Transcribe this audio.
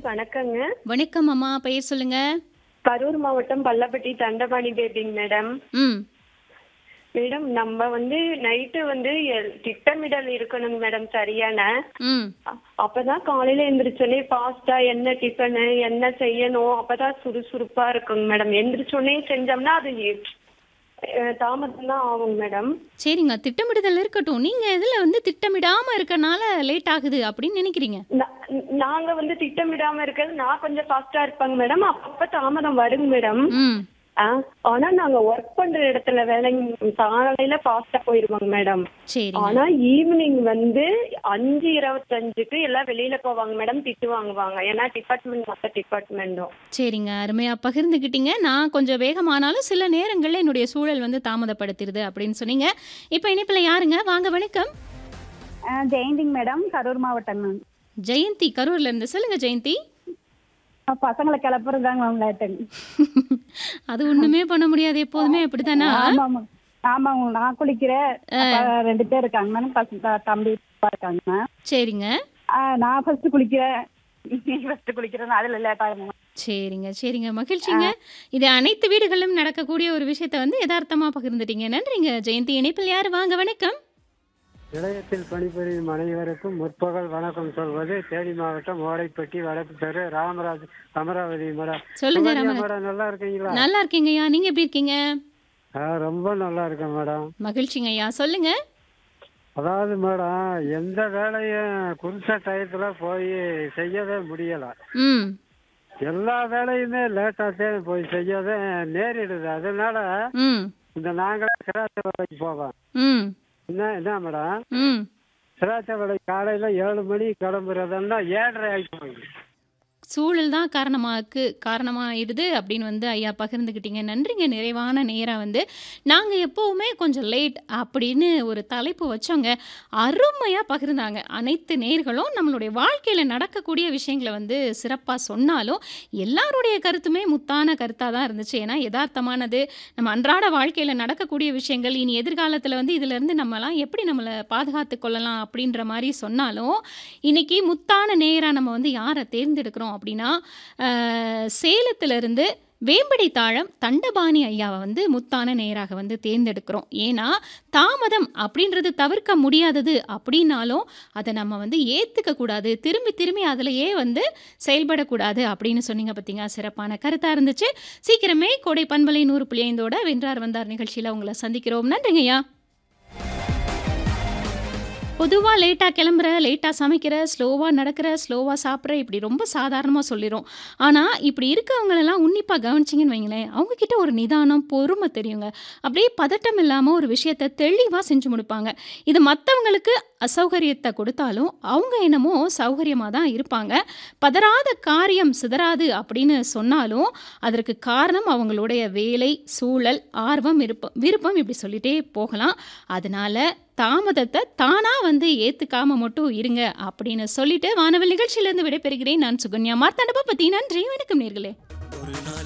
வணக்கங்க வணக்கம் அம்மா பெயர் சொல்லுங்க கரூர் மாவட்டம் பள்ளப்பட்டி தண்டபாணி பேபிங் மேடம் ம் மேடம் நம்ம வந்து நைட்டு வந்து எ- திட்டமிடல் இருக்கணும் மேடம் சரியான ம் அ- அப்பதான் காலையில எந்திரிச்சோடனே ஃபாஸ்டா என்ன டிஃபனு என்ன செய்யணும் அப்பதான் சுறுசுறுப்பா இருக்குங்க மேடம் எந்திரிச்சோடனே செஞ்சோம்னா அது தாமதம் தான் ஆகும் மேடம் சரிங்க திட்டமிடுதல் இருக்கட்டும் நீங்க இதுல வந்து திட்டமிடாம இருக்கனால லேட் ஆகுது அப்படின்னு நினைக்கிறீங்க நா- நாங்க வந்து திட்டமிடாம இருக்கிறது நான் கொஞ்சம் ஃபாஸ்டா இருப்பாங்க மேடம் அப்பப்ப தாமதம் வருங்க மேடம் ம் ஆ, ஆனா நாங்க ஒர்க் பண்ற இடத்துல வேலை காலையில ஃபாஸ்டா போயிருவாங்க மேடம் சரிங்க ஆனா ஈவினிங் வந்து அஞ்சு இருபத்தஞ்சுக்கு எல்லாம் வெளியில போவாங்க மேடம் திட்டு வாங்குவாங்க ஏன்னா டிபார்ட்மெண்ட் மொத்த டிபார்ட்மெண்ட்டும் சரிங்க அருமையா பகிர்ந்துக்கிட்டீங்க நான் கொஞ்சம் வேகமானாலும் சில நேரங்கள்ல என்னுடைய சூழல் வந்து தாமதப்படுத்திடுது அப்படின்னு சொன்னீங்க இப்போ இணைப்பில் யாருங்க வாங்க வணக்கம் ஆ, ஜெயந்திங் மேடம் கரூர் மாவட்டம் மேம் ஜெயந்தி கரூர்ல இருந்து சொல்லுங்க ஜெயந்தி ஆ, பசங்களை கிளப்புறதாங்க மேம் லேட்டுங்க அது ஒண்ணுமே பண்ண முடியாது எப்போதுமே அப்படித்தானா ஆமாம் ஆமாங்க நான் குளிக்கிறேன் அப்ப ரெண்டு பேர் இருக்காங்க மேடம் பசங்க தம்பி அப்பா இருக்காங்க மேம் சரிங்க ஆ, நான் ஃபர்ஸ்ட் குளிக்கிறேன் நீ ஃபர்ஸ்ட் குளிக்கிறேன் அதுல லேட் ஆகும் சரிங்க சரிங்க மகிழ்ச்சிங்க இது அனைத்து வீடுகளிலும் நடக்கக்கூடிய ஒரு விஷயத்த வந்து யதார்த்தமா பகிர்ந்துட்டீங்க நன்றிங்க ஜெயந்தி இணைப்பில் யார் வாங்க வணக்கம் நிலையத்தில் பணிபுரியும் அனைவருக்கும் முற்பகல் வணக்கம் சொல்வது தேனி மாவட்டம் ஓடைப்பட்டி வடக்கு தெரு ராமராஜ் அமராவதி மேடம் சொல்லுங்க சுகன்யா ராமராஜ். மேடம் நல்லா இருக்கீங்களா நல்லா இருக்கீங்க ஐயா நீங்க எப்படி இருக்கீங்க ஆ, ரொம்ப நல்லா இருக்கேன் மேடம் மகிழ்ச்சிங்க ஐயா சொல்லுங்க அதாவது மேடம் எந்த வேலையும் குறிச்ச டயத்துல போய் செய்யவே முடியல ம் எல்லா வேலையுமே லேட்டாக போய் செய்யவே நேரிடுது அதனால ம் இந்த நாங்களே சிராத்த வேலைக்கு போவோம் ம் என்ன என்ன மேடம் ம் சிராத்த வேலை காலையில ஏழு மணி கிளம்புறதுன்னா ஏழரை ஆகி போகுது சூழல் தான் காரணமாக்கு காரணமாயிடுது அப்படின்னு வந்து ஐயா பகிர்ந்துக்கிட்டீங்க நன்றிங்க நிறைவான நேரம் வந்து நாங்கள் எப்போவுமே கொஞ்சம் லேட் அப்படின்னு ஒரு தலைப்பு வச்சோங்க அருமையாக பகிர்ந்தாங்க அனைத்து நேர்களும் நம்மளுடைய வாழ்க்கையில் நடக்கக்கூடிய விஷயங்களை வந்து சிறப்பாக சொன்னாலும் எல்லாருடைய கருத்துமே முத்தான கருத்தாக தான் இருந்துச்சு ஏன்னா யதார்த்தமானது நம்ம அன்றாட வாழ்க்கையில் நடக்கக்கூடிய விஷயங்கள் இனி எதிர்காலத்தில் வந்து இதிலேருந்து நம்மலாம் எப்படி நம்மளை பாதுகாத்து கொள்ளலாம் அப்படின்ற மாதிரி சொன்னாலும் இன்னைக்கு முத்தான நேராக நம்ம வந்து யாரை தேர்ந்தெடுக்கிறோம் அப்படின்னா அஹ், சேலத்திலிருந்து வேம்படி தாழம் தண்டபாணி ஐயாவை வந்து முத்தான நேராக வந்து தேர்ந்தெடுக்கிறோம் ஏன்னா தாமதம் அப்படின்றது தவிர்க்க முடியாதது அப்படின்னாலும் அதை நம்ம வந்து ஏற்றுக்க கூடாது திரும்பி திரும்பி அதிலேயே வந்து செயல்படக்கூடாது அப்படின்னு சொன்னீங்க பார்த்தீங்க சிறப்பான கருத்தாக இருந்துச்சு சீக்கிரமே கோடை பண்பலை நூறு புள்ளி ஐந்தோட வென்றார் வந்தார் நிகழ்ச்சியில் உங்களை சந்திக்கிறோம் நன்றிங்க ஐயா பொதுவாக லேட்டாக கிளம்புற லேட்டாக சமைக்கிற ஸ்லோவாக நடக்கிற ஸ்லோவாக சாப்பிட்ற இப்படி ரொம்ப சாதாரணமாக சொல்லிடும் ஆனால் இப்படி இருக்கவங்களெல்லாம் உன்னிப்பாக கவனிச்சிங்கன்னு வைங்களேன் அவங்கக்கிட்ட ஒரு நிதானம் பொறுமை தெரியுங்க அப்படியே பதட்டம் இல்லாமல் ஒரு விஷயத்தை தெளிவாக செஞ்சு முடிப்பாங்க இது மற்றவங்களுக்கு அசௌகரியத்தை கொடுத்தாலும் அவங்க என்னமோ சௌகரியமாக தான் இருப்பாங்க பதறாத காரியம் சிதறாது அப்படின்னு சொன்னாலும் அதற்கு காரணம் அவங்களுடைய வேலை சூழல் ஆர்வம் விருப்பம் விருப்பம் இப்படி சொல்லிட்டே போகலாம் அதனால தாமதத்தை தானா வந்து ஏத்துக்காம மட்டும் இருங்க அப்படின்னு சொல்லிட்டு வானவல் நிகழ்ச்சியிலிருந்து விடைபெறுகிறேன் நான் சுகன்யா மார்த்தாண்டப்ப பத்தி நன்றி வணக்கம் நேர்களே ஒரு நாள்